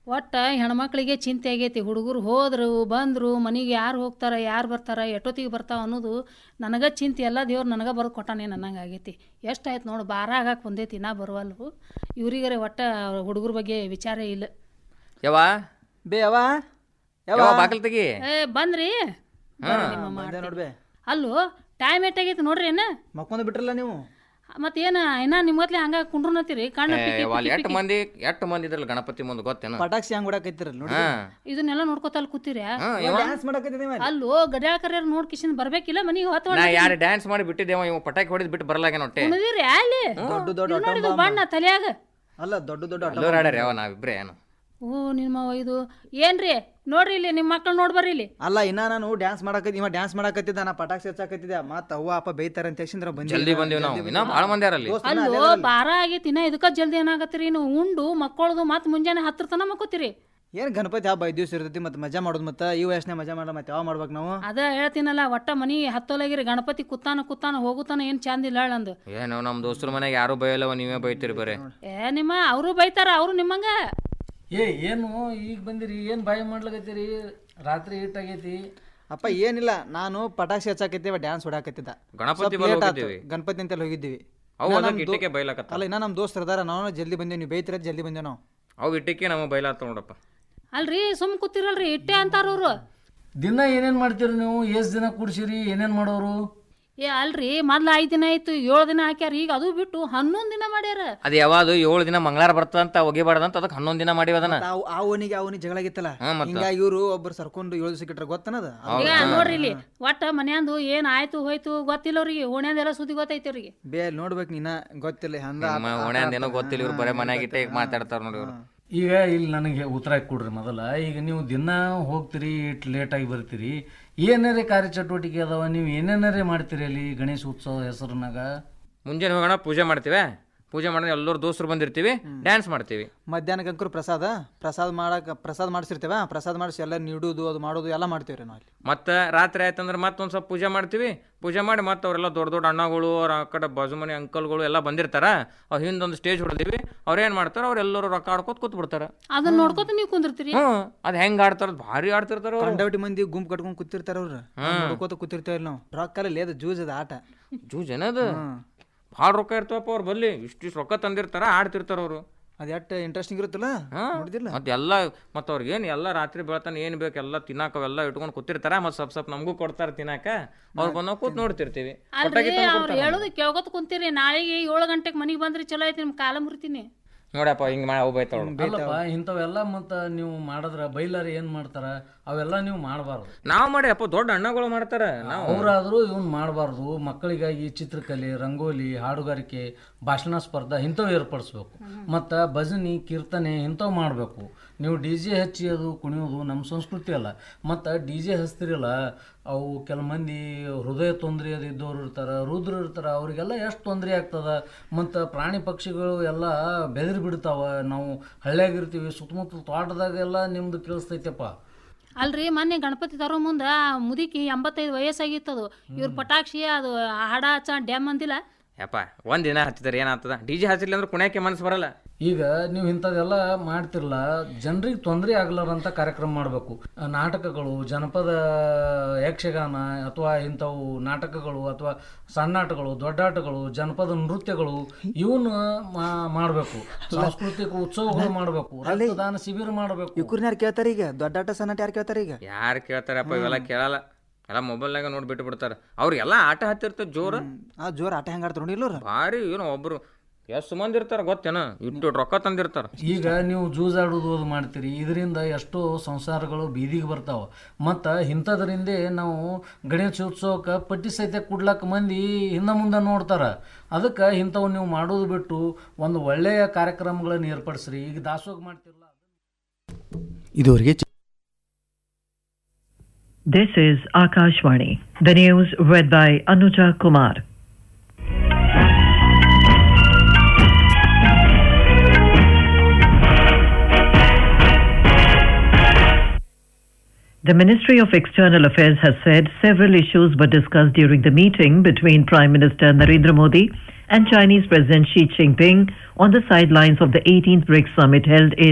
ಒಟ್ಟು ಹೆಣ್ಮಕ್ಳಿಗೆ ಚಿಂತೆ ಆಗೈತಿ ಹುಡುಗರು ಹೋದ್ರು ಬಂದರು ಮನೆಗೆ ಯಾರು ಹೋಗ್ತಾರ ಯಾರು ಬರ್ತಾರ ಎಷ್ಟೊತ್ತಿಗೆ ಬರ್ತಾವ ಅನ್ನೋದು ನನಗೆ ಚಿಂತೆ ಎಲ್ಲ ದೇವ್ರು ನನಗೆ ಬರೆದು ಕೊಟ್ಟಾನೆ ಅನ್ನಂಗೆ ಆಗೈತಿ ಎಷ್ಟಾಯ್ತು ನೋಡು ಬಾರ ಆಗಕ್ಕೆ ಬಂದೈತಿ ನಾ ಬರುವಲ್ವು ಇವ್ರಿಗರೆ ಒಟ್ಟು ಹುಡುಗರ ಬಗ್ಗೆ ವಿಚಾರ ಇಲ್ಲ ಯವ್ವ ಬೇ ಯಾವ ಯವ್ವ ಬಾಕಲ್ ತೆಗಿ ಏ ಬಂದ್ರಿ ಬರ್ರಿ ನಿಮ್ಮ ಬಂದೆ ಮಾಡ್ತೀನಿ. ನೋಡ್ಬೇ ಅಲ್ಲೋ ಟೈಮ್ ಎಷ್ಟಾಗೈತಿ ನೋಡ್ರಿ ಏನ ಮಕ್ಕೊಂದು ಬಿಟ್ರಲ್ಲ ನೀವು ಮತ್ತೇನ ಇನ್ನ ನಿಮ್ಮ ಹೊತ್ಲೆ ಹಂಗ ಕುಂಡ್ರನತ್ತೀರಿ ಕಣ್ಣು ಪಿಕ್ಕಿ ಯವ್ವ ಅಲ್ಲಿ ಪಿಕ್ಕಿ ಎಷ್ಟು ಮಂದಿ ಎಷ್ಟು ಮಂದಿ ಇದ್ರಲ್ಲ ಗಣಪತಿ ಮುಂದೆ ಗೊತ್ತೇನು ಪಟಾಕ್ಷಿ ಹಂಗ್ ಹೊಡಕೈತಿರಲ್ಲ ನೋಡಿ ಹಾ ಇದನ್ನೆಲ್ಲ ನೋಡ್ಕೊತ ಅಲ್ಲಿ ಕೂತೀರ್ಯಾ ಹಾ ಯವ್ವ ಡ್ಯಾನ್ಸ್ ಮಾಡಕತ್ತಿದ್ದೀವಿ ಅಲ್ಲೋ ಗಡ್ಯಾಳ ಕರಿಯರ್ ನೋಡ್ ಕಿಶನ್ ಬರ್ಬೇಕಿಲ್ಲ ಮನಿಗೆ ಹೊತ್ತು ನಾ ಯಾರು ಡ್ಯಾನ್ಸ್ ಮಾಡಿ ಬಿಟ್ಟಿದ್ದೇವ ಇವ್ ಪಟಾಕಿ ಹೊಡಿದ್ ಬಿಟ್ಟು ಬರಲಾಗ ನೋಟ್ಟೆ ಉಳಿದಿರಿ ಅಲ್ಲಿ ದೊಡ್ಡ ದೊಡ್ಡ ಇದು ನೋಡಿದು ಬಣ್ಣ ತಲೆಯಾಗ ಅಲ್ಲ ದೊಡ್ಡ ದೊಡ್ಡ ಆಟ ಎಲ್ಲರೂ ಆಡ್ಯಾರ ಯಾವ ನಾವಿಬ್ರೇ ಏನು ಓ ನಿಮ್ಮ ಇದು ಏನ್ರಿ ನೋಡ್ರಿ ಇಲ್ಲಿ ನಿಮ್ಮ ಮಕ್ಳು ನೋಡ್ಬರ್ರಿ ಇಲ್ಲಿ ಅಲ್ಲ ಇನ್ನ ನಾನು ಡ್ಯಾನ್ಸ್ ಮಾಡಕತ್ತಿ ಇವ ಡ್ಯಾನ್ಸ್ ಮಾಡಕತ್ತಿದ್ದ ನಾ ಪಟಾಕ್ಷಿ ಹಚ್ಚಾಕತ್ತಿದ್ದೆ ಮತ್ತ ಅವ್ವ ಅಪ್ಪ ಬೈತಾರ ಅಂತ ತಕ್ಷಣ ಬಂದಿ ಜಲ್ದಿ ಬಂದೀವಿ ನಾವು ಇನ್ನ ಭಾಳ ಮಂದಿ ಯಾರಲ್ಲಿ ಅಲ್ಲೋ ಬಾರ ಆಗೈತಿ ಇನ್ನ ಇದಕ್ಕ ಜಲ್ದಿ ಏನಾಗತ್ತೀರಿ ನೀವು ಉಂಡು ಮಕ್ಕಳದು ಮತ್ ಮುಂಜಾನೆ ಹತ್ರ ತನ ಮಕ್ಕೋತೀರಿ ಏನ್ ಗಣಪತಿ ಹಬ್ಬ ಐದ್ ದಿವ್ಸ ಇರ್ತೈತಿ ಮತ್ತೆ ಮಜಾ ಮಾಡೋದು ಮತ್ತೆ ಈ ವಯಸ್ಸಿನ ಮಜಾ ಮಾಡ ಮತ್ತೆ ಯಾವ ಮಾಡ್ಬೇಕು ನಾವು ಅದ ಹೇಳ್ತೀನಲ್ಲ ಒಟ್ಟ ಮನಿ ಹತ್ತೋಲಾಗಿರಿ ಗಣಪತಿ ಕುತ್ತಾನ ಕುತ್ತಾನ ಹೋಗುತ್ತಾನ ಏನ್ ಚಂದ ಇಲ್ಲ ಅಂದು ಏನು ನಮ್ಮ ದೋಸ್ತರ ಮನೆಗೆ ಯಾರು ಬೈಯಲ್ಲವ ನೀವೇ ಬೈತೀರಿ ಬರೇ ಏ ನಿಮ್ಮ ಅವರು ಬೈತಾರ ಅವರು ನಿಮ್ಮಂಗ ಏ ಏನು ಈಗ ಬಂದಿರಿ ಏನು ಬಾಯಿ ಮಾಡ್ಲಾಕತ್ತೀರಿ ರಾತ್ರಿ ಆಗೈತಿ ಅಪ್ಪ ಏನಿಲ್ಲ ನಾನು ಪಟಾಕ್ಷಿ ಹಚ್ಚಾಕತ್ತೀವ ಡ್ಯಾನ್ಸ್ ಹೊಡಾಕತ್ತಿದ್ದ ಗಣಪತಿ ಸ್ವಲ್ಪ ಬಲ್ late ಆತು. ಹೋಗಿದ್ದೀವಿ ಗಣಪತಿ ಅಂತಲ್ಲಿ ಹೋಗಿದ್ದೀವಿ ಅವು ಇನ್ನ ಅದಕ್ಕೆ ನಮ್ ದೋ- ಇಟ್ಟಿಗೆ ಬೈಲಾಕತ್ತ ಅಲ್ಲ ಇನ್ನ ನಮ್ಮ ದೋಸ್ತರು ಅದಾರ ನಾವು ಜಲ್ದಿ ಬಂದೇವಿ ನೀವು ಬೈತಿರ ಜಲ್ದಿ ಬಂದೇವ್ ನಾವು ಅವು ಇಟ್ಟಿಗೆ ನಮಗೆ ಬೈಲಾತ ನೋಡಪ್ಪ ಅಲ್ರಿ ಸುಮ್ ಕೂತಿರಲ್ರಿ ಇಟ್ಟೆ ಅಂತಾರ ಅವ್ರು ದಿನ ಏನೇನು ಮಾಡ್ತೀರಿ ನೀವು ಎಷ್ಟು ದಿನ ಕೂಡ್ಸಿರಿ ಏನೇನು ಮಾಡೋರು ಏ ಅಲ್ರಿ ಮೊದ್ಲ ಐದ್ ದಿನ ಆಯ್ತು ಏಳು ದಿನ ಹಾಕ್ಯಾರ ಈಗ ಅದು ಬಿಟ್ಟು ಹನ್ನೊಂದ್ ದಿನ ಮಾಡ್ಯಾರ ಅದು ಯಾವಾಗ ಏಳು ದಿನ ಮಂಗಳಾರ ಬರ್ತದಂತ ಒಗಿಬಾರ್ದಂತ ಅದಕ್ಕೆ ಹನ್ನೊಂದು ದಿನ ಮಾಡಿವ ಅದನ್ನ ಆ ಆ ಓನಿಗೆ ಆ ಓನಿಗೆ ಜಗಳ ಆಗಿತ್ತಲ್ಲ ಹಾ, ಮತ್ತ? ಹಿಂಗಾಗಿ ಇವರು ಒಬ್ರು ಸರ್ಕೊಂಡು ಏಳು ದಿವಸ ಕಿಟ್ರ ಗೊತ್ತನದ ಈಗ ನೋಡ್ರಿ ಇಲ್ಲಿ ಒಟ್ಟ ಮನ್ಯಾಂದು ಏನ್ ಆಯ್ತು ಹೋಯ್ತು ಗೊತ್ತಿಲ್ಲ ಅವ್ರಿಗೆ ಓಣ್ಯಾಂದೆಲ್ಲ ಸುದ್ದಿ ಗೊತ್ತೈತಿ ಅವ್ರಿಗೆ ಬೇ ನೋಡ್ಬೇಕು ನೀನ ಗೊತ್ತಿಲ್ಲ ಹಂದ ನಿಮ್ಮ ಓಣ್ಯಾಂದ ಏನೋ ಗೊತ್ತಿಲ್ಲ ಇವ್ರು ಬರೇ ಮನ್ಯಾಗ ಇಟ್ಟೆ ಮಾತಾಡ್ತಾರ ನೋಡಿ ಇವ್ರು ಈಗ ಇಲ್ಲಿ ನನಗೆ ಉತ್ತರ ಕೊಡ್ರಿ ಮೊದಲ ಈಗ ನೀವು ದಿನ ಹೋಗ್ತೀರಿ ಇಟ್ಟು ಲೇಟಾಗಿ ಬರ್ತೀರಿ ಏನಾರೇ ಕಾರ್ಯಚಟುವಟಿಕೆ ಅದಾವ ನೀವು ಏನೇನಾರೇ ಮಾಡ್ತೀರಿ ಅಲ್ಲಿ ಗಣೇಶ ಉತ್ಸವ ಹೆಸರಿನಾಗ ಮುಂಜಾನೆ ಹೋಗೋಣ ಪೂಜೆ ಮಾಡ್ತೀವಿ ಪೂಜೆ ಮಾಡಿದ್ರೆ ಎಲ್ಲರೂ ದೋಸ್ತರು ಬಂದಿರ್ತೀವಿ ಡ್ಯಾನ್ಸ್ ಮಾಡ್ತೀವಿ ಮಧ್ಯಾಹ್ನಕ್ಕೆ ಅಂಕರು ಪ್ರಸಾದ ಪ್ರಸಾದ ಮಾಡಕ್ ಪ್ರಸಾದ ಮಾಡಿಸಿರ್ತೇವ ಪ್ರಸಾದ ಮಾಡಿಸಿ ಎಲ್ಲ ನೀಡುದು ಅದು ಮಾಡೋದು ಎಲ್ಲ ಮಾಡ್ತೀವ್ರಿ ನಾವು ಅಲ್ಲಿ ಮತ್ತೆ ರಾತ್ರಿ ಆಯ್ತಂದ್ರೆ ಮತ್ತೊಂದು ಸ್ವಲ್ಪ ಪೂಜೆ ಮಾಡ್ತೀವಿ ಪೂಜೆ ಮಾಡಿ ಮತ್ತೆ ಅವರೆಲ್ಲ ದೊಡ್ಡ ದೊಡ್ಡ ಅಣ್ಣಗಳು ಅವ್ರ ಆ ಕಡೆ ಬಾಜು ಮನೆ ಅಂಕಲ್ಗಳು ಎಲ್ಲ ಬಂದಿರ್ತಾರ ಅವ್ರ ಹಿಂದೊಂದು ಸ್ಟೇಜ್ ಹೊಡೆದಿವಿ ಅವ್ರು ಏನು ಮಾಡ್ತಾರೆ ಅವ್ರೆಲ್ಲರೂ ರೊಕ್ಕ ಆಡ್ಕೋತ ಕೂತ್ ಬಿಡ್ತಾರ ಅದನ್ನ ನೋಡ್ಕೊತ ನೀವು ಕುಂದಿರ್ತೀರಿ ಹ್ಞೂ ಅದು ಹೆಂಗೆ ಆಡ್ತಾರ ಭಾರಿ ಆಡ್ತಿರ್ತಾರ ಅವ್ರು ಕಂಡವಟಿ ಮಂದಿ ಗುಂಪು ಕಟ್ಕೊಂಡ್ ಕೂತಿರ್ತಾರ ಅವ್ರು ನೋಡ್ಕೋತ ಕೂತಿರ್ತೇವೆ ನಾವು ರೊಕ್ಕ ಅಲ್ಲಿ ಅದು ಜೂಜ್ ಅದ ಆಟ ಜೂಜ್ ಏನದು ಭಾಳ ರೊಕ್ಕ ಇರ್ತಾವಪ್ಪ ಅವ್ರು ಬಲ್ಲಿ ಇಷ್ಟಿಷ್ಟು ರೊಕ್ಕ ತಂದಿರ್ತಾರ ಆಡ್ತಿರ್ತಾರ ಅವರು ಅದ್ ಎಷ್ಟು ಇಂಟ್ರೆಸ್ಟಿಂಗ್ ಇರುತ್ತಲ್ಲ ನೋಡಿದಿಲ್ಲ ಮತ್ತೆ ಎಲ್ಲ ಮತ್ತೆ ಅವ್ರಿಗೆ ಏನು ಎಲ್ಲ ರಾತ್ರಿ ಬೆಳತಾನೆ ಏನು ಬೇಕು ಎಲ್ಲ ತಿನ್ನಾಕ ಅವೆಲ್ಲ ಇಟ್ಕೊಂಡು ಕೂತಿರ್ತಾರ ಮತ್ತೆ ಸ್ವಲ್ಪ ಸ್ವಲ್ಪ ನಮಗೂ ಕೊಡ್ತಾರ ತಿನ್ನಾಕ ಅವ್ರು ಬಂದಾಗ ಕೂತ್ ನೋಡ್ತಿರ್ತೀವಿ ಅಲ್ರಿ ಅವ್ರು ಹೇಳೋದು ಕೇಳ್ಕೊತ ಕುಂತೀರಿ ನಾಳೆಗೆ ಏಳು ಗಂಟೆಗೆ ಮನಿಗೆ ಬಂದ್ರಿ ಚಲೋ ಐತಿ ನಿಮ್ ಕಾಲ ಮುರಿತೀನಿ ನೋಡಪ್ಪ ಹಿಂಗೆ ಮಾಡಿ ಅವು ಬೈತಾವ ಅಲ್ಲಪ್ಪ ಇಂಥವೆಲ್ಲ ಮತ್ತು ನೀವು ಮಾಡಿದ್ರ ಬೈಲಾರ ಏನು ಮಾಡ್ತಾರ ಅವೆಲ್ಲ ನೀವು ಮಾಡಬಾರ್ದು ನಾವು ಮಾಡಿ ಅಪ್ಪ ದೊಡ್ಡ ಅಣ್ಣಗಳು ಮಾಡ್ತಾರ ನಾವು ಅವರಾದರೂ ಇವನ್ ಮಾಡಬಾರ್ದು ಮಕ್ಕಳಿಗಾಗಿ ಚಿತ್ರಕಲೆ ರಂಗೋಲಿ ಹಾಡುಗಾರಿಕೆ ಭಾಷಣ ಸ್ಪರ್ಧಾ ಇಂಥವು ಏರ್ಪಡಿಸ್ಬೇಕು ಮತ್ತು ಭಜನಿ ಕೀರ್ತನೆ ಇಂಥವು ಮಾಡಬೇಕು ನೀವು ಡಿ ಜೆ ಹಚ್ಚಿ ಅದು ಕುಣಿಯೋದು ನಮ್ಮ ಸಂಸ್ಕೃತಿ ಅಲ್ಲ ಮತ್ತು ಡಿ ಜೆ ಹಚ್ತಿರಲ್ಲ ಅವು ಕೆಲ ಮಂದಿ ಹೃದಯ ತೊಂದರೆ ಅದು ಇದ್ದವ್ರು ಇರ್ತಾರೆ ರುದ್ರ ಇರ್ತಾರೆ ಅವರಿಗೆಲ್ಲ ಎಷ್ಟು ತೊಂದರೆ ಆಗ್ತದ ಮತ್ತು ಪ್ರಾಣಿ ಪಕ್ಷಿಗಳು ಎಲ್ಲ ಬೆದರಿ ಬಿಡ್ತಾವ ನಾವು ಹಳ್ಳಿಯಾಗಿರ್ತೀವಿ ಸುತ್ತಮುತ್ತ ತೋಟದಾಗೆಲ್ಲ ನಿಮ್ದು ಕೇಳಿಸ್ತೈತೆಪ್ಪ ಅಲ್ರಿ ಮೊನ್ನೆ ಗಣಪತಿ ತರೋ ಮುಂದ ಆ ಮುದುಕಿ ಎಂಬತ್ತೈದು ವಯಸ್ಸಾಗಿತ್ತದು ಇವ್ರ ಪಟಾಕ್ಷಿ ಅದು ಹಾಡ ಹಚ್ಚ ಡ್ಯಾಮ್ ಅಂದಿಲ್ಲ ಯಪ್ಪ ಒಂದ್ ದಿನ ಹಚ್ಚಿದಾರೆ ಏನಾಗ್ತದ ಡಿ ಜೆ ಹಚ್ಚಿಲ್ಲ ಅಂದ್ರೆ ಕುಣಿಯಕ್ಕೆ ಮನಸ್ಸು ಬರಲ್ಲ ಈಗ ನೀವು ಇಂಥದ್ದೆಲ್ಲ ಮಾಡ್ತಿರಲ್ಲ ಜನರಿಗೆ ತೊಂದರೆ ಆಗ್ಲಾರಂಥ ಕಾರ್ಯಕ್ರಮ ಮಾಡಬೇಕು ನಾಟಕಗಳು ಜನಪದ ಯಕ್ಷಗಾನ ಅಥವಾ ಇಂಥವು ನಾಟಕಗಳು ಅಥವಾ ಸಣ್ಣಾಟಗಳು ದೊಡ್ಡಾಟಗಳು ಜನಪದ ನೃತ್ಯಗಳು ಇವನ್ನ ಮಾಡಬೇಕು ಸಾಂಸ್ಕೃತಿಕ ಉತ್ಸವಗಳು ಮಾಡಬೇಕು ರಕ್ತದಾನ ಶಿಬಿರ ಮಾಡಬೇಕು ಇವ್ರನ್ನ ಯಾರು ಕೇಳ್ತಾರ ಈಗ ದೊಡ್ಡ ಆಟ ಸಣ್ಣ ಆಟ ಯಾರು ಕೇಳ್ತಾರ ಈಗ ಯಾರು ಕೇಳ್ತಾರಪ್ಪ ಇವೆಲ್ಲ ಕೇಳಲ್ಲ ಎಲ್ಲ ಮೊಬೈಲ್ನಾಗ ನೋಡಿ ಬಿಟ್ಟು ಬಿಡ್ತಾರ ಅವ್ರಿಗೆಲ್ಲ ಆಟ ಹತ್ತಿರ್ತದ ಜೋರು ಆ ಜೋರ್ ಆಟ ಹೆಂಗ್ ಆಡ್ತಾರ ನೋಡಿಲ್ಲ ಅವ್ರು? ಭಾರಿ ಏನೋ ಒಬ್ರು ಎಷ್ಟು ಮಂದಿ ಇರ್ತಾರ ಗೊತ್ತೇನ ಇಟ್ಟು ರೊಕ್ಕ ತಂದಿರ್ತಾರ ಈಗ ನೀವು ಜೂಜಾಡೋದು ಅದು ಮಾಡ್ತೀರಿ ಇದರಿಂದ ಎಷ್ಟೋ ಸಂಸಾರಗಳು ಬೀದಿಗೆ ಬರ್ತಾವ ಮತ್ತು ಇಂಥದ್ರಿಂದೇ ನಾವು ಗಣೇಶೋತ್ಸವಕ್ಕೆ ಪಟ್ಟಿ ಸಹಿತ ಕೊಡ್ಲಕ್ಕ ಮಂದಿ ಹಿಂದೆ ಮುಂದೆ ನೋಡ್ತಾರೆ ಅದಕ್ಕೆ ಇಂಥವು ನೀವು ಮಾಡೋದು ಬಿಟ್ಟು ಒಂದು ಒಳ್ಳೆಯ ಕಾರ್ಯಕ್ರಮಗಳನ್ನು ಏರ್ಪಡಿಸ್ರಿ ಈಗ ದಾಸೋಗ ಮಾಡ್ತಿರಲ್ಲ ಇದುವರೆಗೆ This is Akashvani. The news read by Anuja Kumar. The Ministry of External Affairs has said several issues were discussed during the meeting between Prime Minister Narendra Modi and Chinese President Xi Jinping on the sidelines of the 18th BRICS summit held in